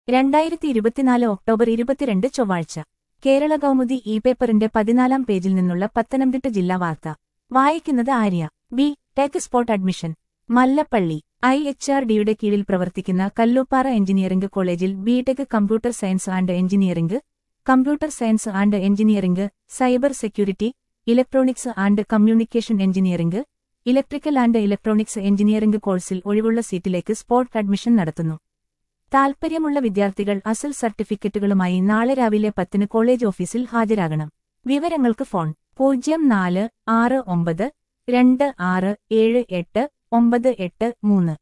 രണ്ടായിരത്തി ഇരുപത്തിനാല് ഒക്ടോബർ ഇരുപത്തിരണ്ട് ചൊവ്വാഴ്ച കേരള കൗമുദി ഇ പേപ്പറിന്റെ പതിനാലാം പേജിൽ നിന്നുള്ള പത്തനംതിട്ട ജില്ലാ വാർത്ത വായിക്കുന്നത് Arya B tech spot admission Mallappally I H R ഡിയുടെ കീഴിൽ പ്രവർത്തിക്കുന്ന Kallooppara engineering college B tech computer science and engineering computer science and engineering cyber security electronics and communication engineering electrical and electronics engineering കോഴ്സിൽ ഒഴിവുള്ള സീറ്റിലേക്ക് സ്പോട്ട് അഡ്മിഷൻ നടത്തുന്നു താൽപ്പര്യമുള്ള വിദ്യാർത്ഥികൾ അസൽ സർട്ടിഫിക്കറ്റുകളുമായി നാളെ രാവിലെ പത്തിന് കോളേജ് ഓഫീസിൽ ഹാജരാകണം വിവരങ്ങൾക്ക് ഫോൺ പൂജ്യം നാല് ആറ് ഒമ്പത് രണ്ട് ആറ് ഏഴ് എട്ട് ഒമ്പത് എട്ട് മൂന്ന്